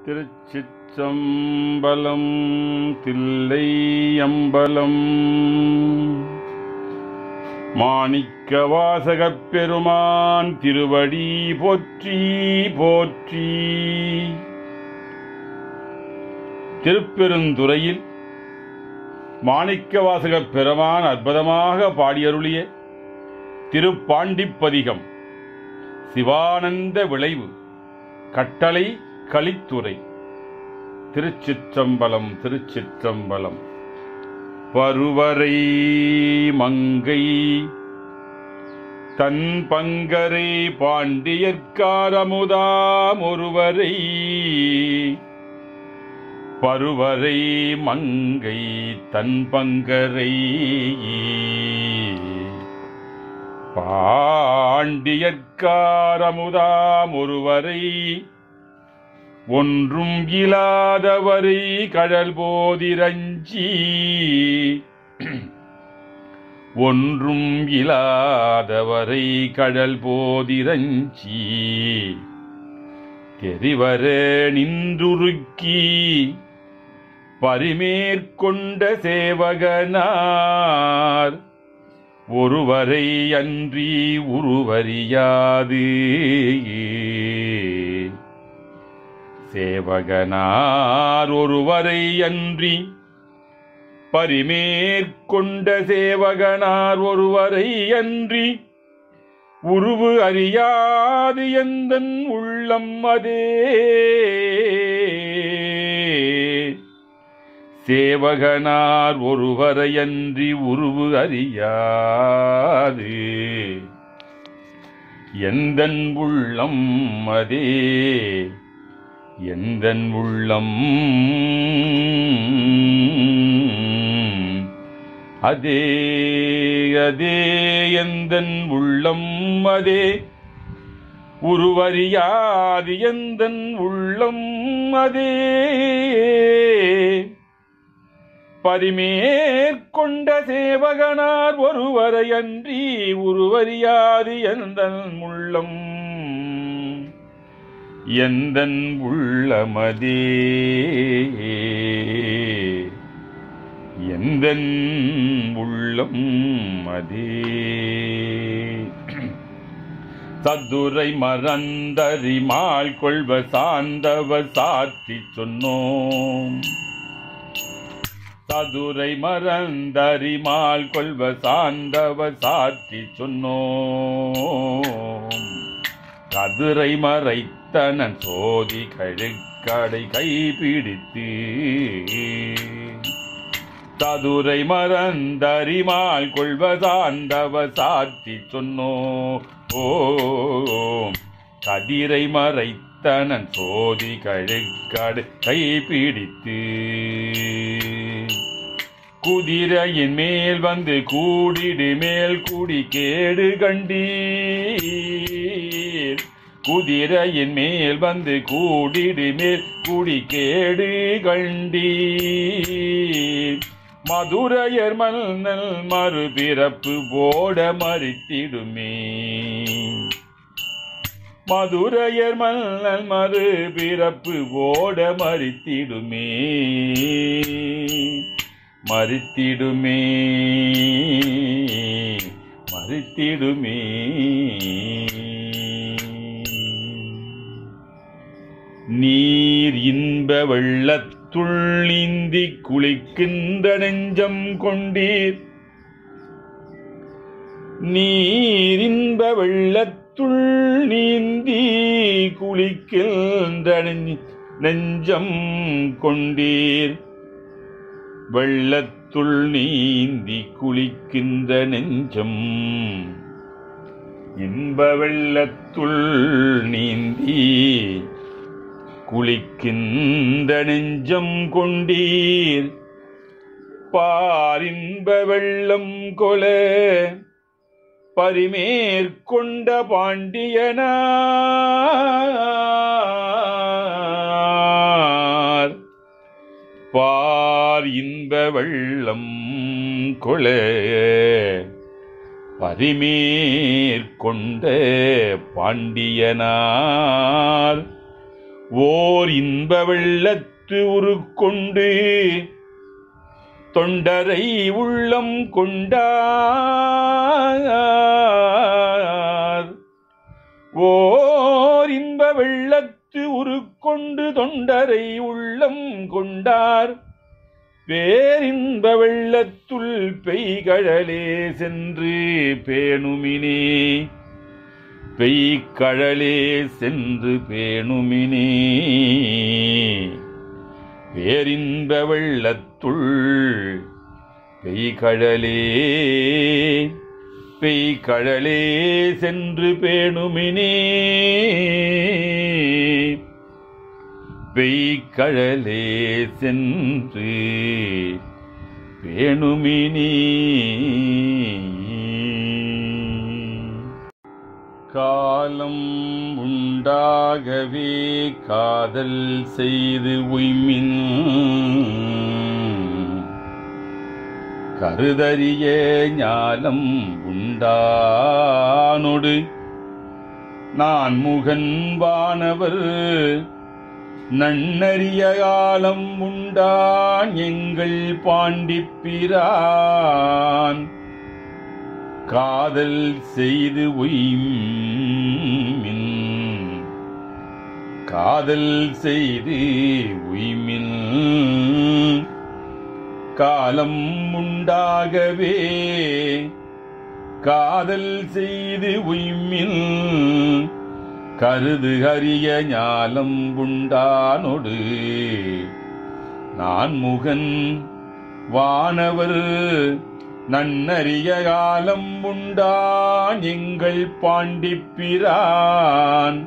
திருச்சிற்றம்பலம் தில்லை அம்பலம் மாணிக்க வாசகப் பெருமான் திருவடி போற்றி போற்றி திருப்பெருந்துறையில் மாணிக்க வாசகப் பெருமான் அற்புதமாக பாடியருளிய திருப்பாண்டிப்பதிகம் சிவானந்த விளைவு கட்டளை கலித்துறை திருச்சிற்றம்பலம் திருச்சிற்றம்பலம் பருவரை மங்கை தன் பங்கரை பாண்டியற்காரமுதாம் ஒருவரை பருவரை மங்கை தன் பங்கரை பாண்டியற்காரமுதாம் ஒருவரை ஒன்றும் இலாதவரை கடல் போதிரஞ்சி ஒன்றும் இலாதவரை கடல் போதிரஞ்சி தெரிவர நின்றுருக்கி பரிமேற்கொண்ட சேவகனார் ஒருவரை அன்றி உருவறியாது சேவகனார் ஒருவரை அன்றி பரிமேற்கொண்ட சேவகனார் ஒருவரை அன்றி உருவு அறியாது எந்தன் உள்ளம் அதே சேவகனார் ஒருவரையன்றி உருவு அறியாது எந்தன் உள்ளம் அதே எந்தன் உள்ளம் அதே அதே எந்தன் உள்ளம் அதே உருவறியாது எந்தன் உள்ளம் அதே பரிமேற்கொண்ட சேவகனார் ஒருவரையன்றி உருவறியாது எந்தன் உள்ளம் எந்தன் உள்ளமதே எந்தன் உள்ளம் அதே சதுரை மறந்தறிமாள் கொள்வ சார்ந்தவ சாற்றி சொன்னோம் சதுரை மறந்தறிமாள் கொள்வ சார்ந்தவ சாற்றி சொன்னோம் கதிரை மறைத்தனன் சோதி கழுக்கடை கைப்பிடித்து சதுரை மறந்தறிமாள் கொள்வ சார்ந்தவ சாற்றி சொன்னோ ஓம் கதிரை மறைத்தனன் சோதி கழுக்கடை கைப்பிடித்து குதிரையின் மேல் வந்து கூடிடு மேல் கூடி கேடு கண்டீர் குதிரையின் மேல் வந்து கூடிடு மேல் கூடி கேடு கண்டீர் மதுரையர் மன்னல் மறுபிறப்பு போட மறித்திடுமே மதுரையர் மன்னல் மறுபிறப்பு போட மறித்திடுமே மறித்திடுமே மறித்திடுமே நீர் இன்ப வெள்ளத்துள் நீந்தி குளிக்கின்ற நெஞ்சம் கொண்டீர் நீர் இன்ப வெள்ளத்துள் நீந்தி குளிக்கின்ற நெஞ்சம் கொண்டீர் வெள்ளத்துள் நீந்தி குளிக்கின்ற நெஞ்சம் இன்ப வெள்ளத்துள் நீந்தி குளிக்கின்ற நெஞ்சம் கொண்டீர் பாரின்ப வெள்ளம் கொல பரிமேற்கொண்ட பாண்டியனார் பார் இன்ப வெள்ளம் கொல பரிமேற்கொண்ட பாண்டியனார் ஓர் இன்ப வெள்ளத்து உருக்கொண்டு தொண்டரை உள்ளம் கொண்டார் ஓர் இன்ப வெள்ளத்து உருக்கொண்டு தொண்டரை உள்ளம் கொண்டார் பேரின்ப வெள்ளத்துள் பெய்கழலே சென்று பேணுமினே பெய்கழலே சென்று பேணுமினே பேரின்ப வெள்ளத்துள் பெய்கழலே பெய்கழலே சென்று பேணுமினே பெய்கழலே சென்று பேணுமினே காலம் உண்டாகவே காதல் செய்து உய்மின் கருதறிய ஞாலம் உண்டானொடு நான் முகன் வானவர் நன்னறிய காலம் உண்டான் எங்கள் பாண்டிப்பிரான் காதல் செய்து உய்மின் காதல் செய்து உய்மின் காலம் உண்டாகவே காதல் செய்து உய்மின் கருது அறிய ஞாலம் உண்டானொடு நான் முகன் வானவர் நன்னறிய காலம் உண்டான் எங்கள் பாண்டிப்பிரான்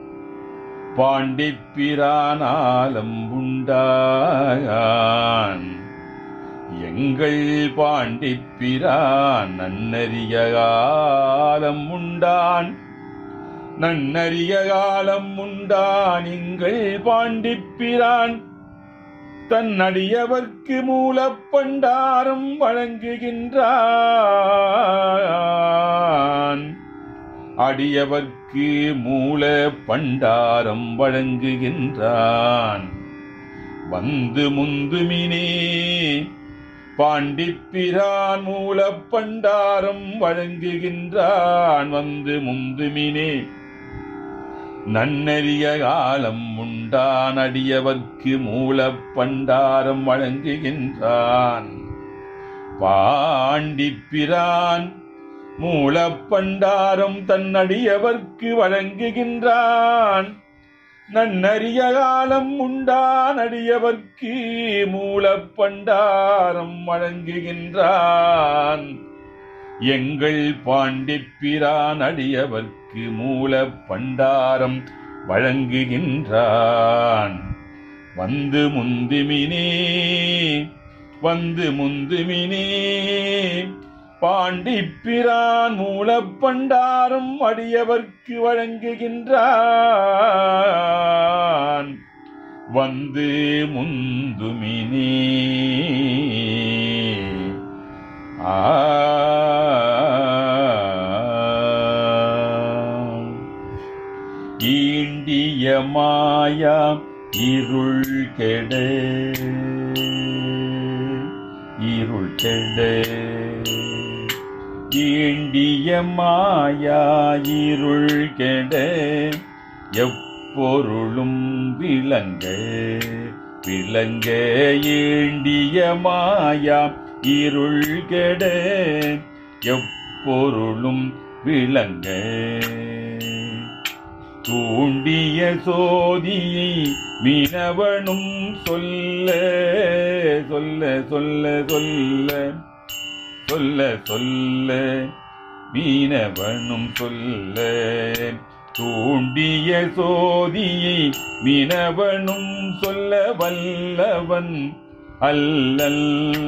பாண்டிப்பிரானாலம் உண்டான் எங்கள் பாண்டிப்பிரான் நன்னறிய காலம் உண்டான் நன்னறிய காலம் உண்டான் எங்கள் பாண்டிப்பிரான் தன் அடியவர்க்கு மூலப்பண்டாரம் வழங்குகின்றான் அடியவர்க்கு மூல பண்டாரம் வழங்குகின்றான் வந்து முந்துமினே பாண்டிப்பிரான் மூலப்பண்டாரம் வழங்குகின்றான் வந்து முந்துமினே நன்னறிய காலம் உண்டான் அடியவர்க்கு மூலப் பண்டாரம் வழங்குகின்றான் பாண்டிப்பிரான் மூலப் பண்டாரம் தன்னடியவர்க்கு வழங்குகின்றான் நன்னறிய காலம் உண்டான் அடியவர்க்கு மூலப் பண்டாரம் வழங்குகின்றான் எங்கள் பாண்டிப்பிரான் அடியவர்க்கு மூல பண்டாரம் வழங்குகின்றான் வந்து முந்துமினே வந்து முந்துமினே பாண்டிப்பிரான் மூலப் பண்டாரம் அடியவர்க்கு வழங்குகின்றான் வந்து முந்துமினே ஆ ஈண்டிய மாயா இருள் கெட இருள் கெட ஈண்டிய மாயா இருள் கெட எப்பொருளும் விளங்க விளங்க ஈண்டிய மாயா இருள் கெட எப்பொருளும் விளங்க தூண்டிய சோதியை மீனவனும் சொல்ல சொல்ல சொல்ல சொல்ல சொல்ல சொல்ல மீனவனும் சொல்ல தூண்டிய சோதியை மீனவனும் சொல்ல வல்லவன் அல்லல்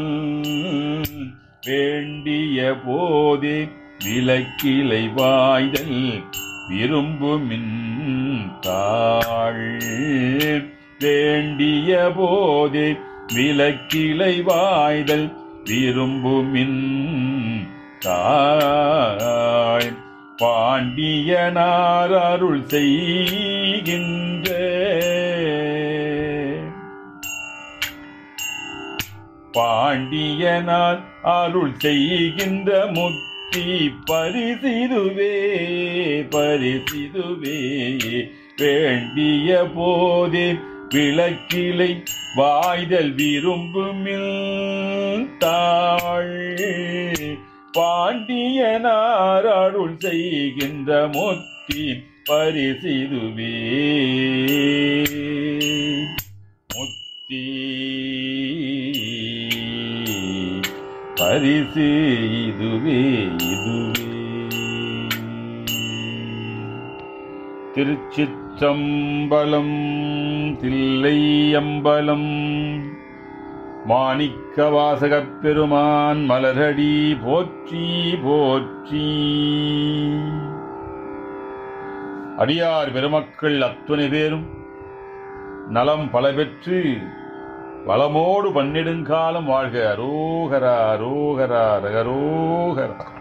வேண்டிய போதே விளக்கிலை வாய்தல் விரும்புமின் தாள் வேண்டிய போதே விளக்கிலை வாய்தல் விரும்புமின் தாய் பாண்டியனார் அருள் செய்கின்ற பாண்டியனால் அருள் செய்கின்ற முத்தி பரிசிதுவே பரிசிதுவே வேண்டிய போதே விளக்கிலை வாய்தல் விரும்புமில் தாள் பாண்டியனார் அருள் செய்கின்ற முத்தி பரிசிதுவே முத்தி பரிசு இதுவே இதுவே திருச்சிற்றம்பலம் தில்லையம்பலம் மாணிக்க வாசகப் பெருமான் மலரடி போற்றி போற்றி அடியார் பெருமக்கள் அத்துணை பேரும் நலம் பல பெற்று வளமோடு பன்னெடுங்காலம் வாழ்க அரோகரா அரோகரா ரகரோகரா